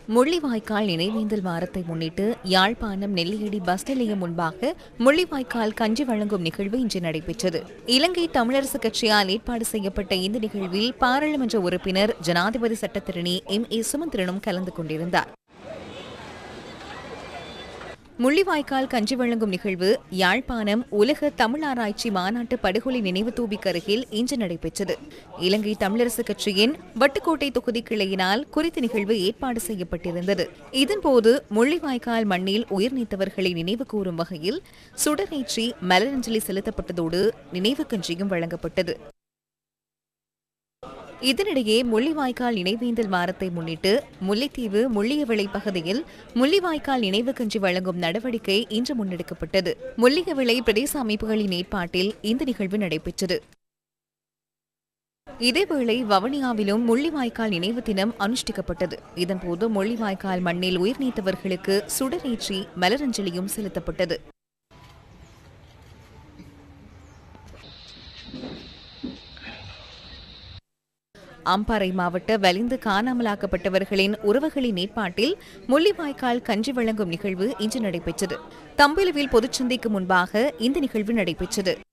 முள்ளிவாய்க்கால் நினைவேந்தல் வாரத்தை முன்னிட்டு யாழ்ப்பாணம் நெல்லியடி பஸ் நிலையம் முன்பாக முள்ளிவாய்க்கால் கஞ்சி வழங்கும் நிகழ்வு இன்று நடைபெற்றது இலங்கை தமிழரசு கட்சியால் ஏற்பாடு செய்யப்பட்ட இந்த நிகழ்வில் பாராளுமன்ற உறுப்பினர் ஜனாதிபதி சட்டத்திரணி எம் ஏ சுமந்திரனும் கலந்து கொண்டிருந்தார் முள்ளிவாய்க்கால் கஞ்சி வழங்கும் நிகழ்வு யாழ்ப்பாணம் உலக தமிழ் ஆராய்ச்சி மாநாட்டு படுகொலை நினைவு தூபிக்கு அருகில் இன்று நடைபெற்றது இலங்கை தமிழரசு கட்சியின் வட்டுக்கோட்டை தொகுதி கிளையினால் குறித்த நிகழ்வு ஏற்பாடு செய்யப்பட்டிருந்தது இதன்போது முள்ளிவாய்க்கால் மண்ணில் உயிர் நீத்தவர்களை நினைவு கூறும் வகையில் சுடரேற்றி மலரஞ்சலி செலுத்தப்பட்டதோடு நினைவு கஞ்சியும் வழங்கப்பட்டது இதனிடையே முள்ளிவாய்க்கால் நினைவேந்தல் வாரத்தை முன்னிட்டு முல்லைத்தீவு முள்ளியவிளை பகுதியில் முள்ளிவாய்க்கால் நினைவு கஞ்சி வழங்கும் நடவடிக்கை இன்று முன்னெடுக்கப்பட்டது முள்ளியவிளை பிரதேச அமைப்புகளின் ஏற்பாட்டில் இந்த நிகழ்வு நடைபெற்றது இதேவேளை வவுனியாவிலும் முள்ளிவாய்க்கால் நினைவு தினம் அனுஷ்டிக்கப்பட்டது இதன்போது முள்ளிவாய்க்கால் மண்ணில் உயிர் நீத்தவர்களுக்கு சுடரேற்றி மலரஞ்சலியும் செலுத்தப்பட்டது அம்பாறை மாவட்ட வலிந்து காணாமலாக்கப்பட்டவர்களின் உறவுகளின் ஏற்பாட்டில் முள்ளிவாய்க்கால் கஞ்சி வழங்கும் நிகழ்வு இன்று நடைபெற்றது தம்பிலுவில் பொதுச்சந்தைக்கு முன்பாக இந்த நிகழ்வு நடைபெற்றது